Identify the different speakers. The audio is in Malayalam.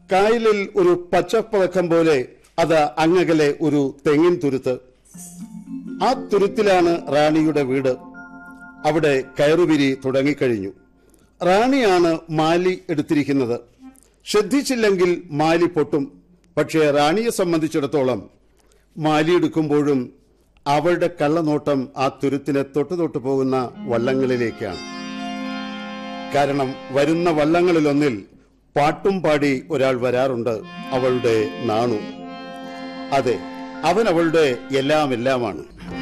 Speaker 1: കായലിൽ ഒരു പച്ചപ്പതക്കം പോലെ അത് അങ്ങകലെ ഒരു തെങ്ങിൻ തുരുത്ത് ആ തുരുത്തിലാണ് റാണിയുടെ വീട് അവിടെ കയറുപിരി തുടങ്ങിക്കഴിഞ്ഞു റാണിയാണ് മാലി എടുത്തിരിക്കുന്നത് ശ്രദ്ധിച്ചില്ലെങ്കിൽ മാലി പൊട്ടും പക്ഷേ റാണിയെ സംബന്ധിച്ചിടത്തോളം മാലി എടുക്കുമ്പോഴും അവളുടെ കള്ളനോട്ടം ആ തുരുത്തിനെ തൊട്ടു തൊട്ടു പോകുന്ന വള്ളങ്ങളിലേക്കാണ് കാരണം വരുന്ന വള്ളങ്ങളിലൊന്നിൽ പാട്ടും പാടി ഒരാൾ വരാറുണ്ട് അവളുടെ നാണു അതെ അവൻ അവളുടെ എല്ലാം എല്ലാമാണ്